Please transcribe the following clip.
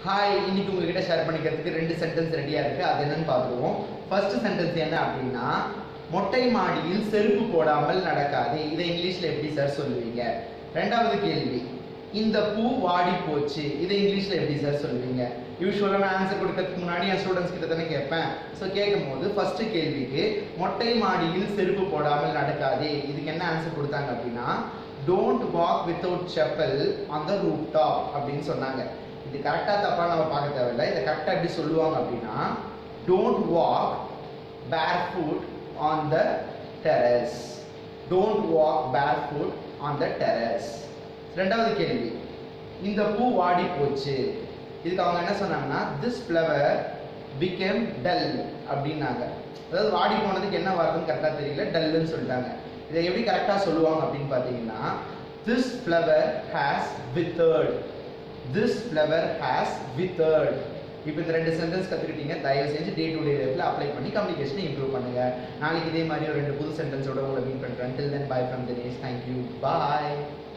hi இன்னைக்கு உங்ககிட்ட share பண்ணிக்கிறதுக்கு ரெண்டு சென்டென்ஸ் ரெடியா இருக்கு அது என்னன்னு பார்த்துருவோம் ஃபர்ஸ்ட் சென்டென்ஸ் என்ன அப்படின்னா மொட்டை மாடியில் செருப்பு போடாமல் நடக்காது இதை இங்கிலீஷ்ல எப்படி சார் சொல்லுவீங்க ரெண்டாவது கேள்வி இந்த பூ வாடி போச்சு இதை இங்கிலீஷ்ல எப்படி சார் சொல்லுவீங்க யூஸ்வலாக நான் ஆன்சர் கொடுக்கறதுக்கு முன்னாடி என் ஸ்டூடெண்ட்ஸ் கிட்ட தானே கேட்பேன் ஸோ கேட்கும் போது ஃபர்ஸ்ட் கேள்விக்கு மொட்டை மாடியில் செருப்பு போடாமல் நடக்காதே இதுக்கு என்ன ஆன்சர் கொடுத்தாங்க அப்படின்னா don't walk without chappal on the roof top அப்படின்னு சொன்னாங்க இது கரெக்டாக தப்பாக நம்ம பார்க்க தேவையில்லை இதை கரெக்டாக எப்படி சொல்லுவாங்க அப்படின்னா don't walk bare foot on the terrace don't walk bare foot on the terrace ரெண்டாவது கேள்வி இந்த பூ வாடி போச்சு இதுக்கு அவங்க என்ன சொன்னாங்கன்னா திஸ் ஃப்ளவர் பிகேம் டல் அப்படின்னாங்க அதாவது வாடி போனதுக்கு என்ன வார்த்தைன்னு கரெக்டாக தெரியல டல்லுன்னு சொல்லிட்டாங்க இதை எப்படி கரெக்டாக சொல்லுவாங்க அப்படின்னு பார்த்தீங்கன்னா this flower has withered this flower has withered இப்போ இந்த ரெண்டு சென்டென்ஸ் கற்றுக்கிட்டீங்க தயவு செஞ்சு டே டு டே லைஃப்பில் அப்ளை பண்ணி கம்யூனிகேஷனை இம்ப்ரூவ் பண்ணுங்க நாளைக்கு இதே மாதிரி ஒரு ரெண்டு புது சென்டென்ஸோட உங்களை மீட் பண்ணுறேன் till then bye from Dinesh thank you bye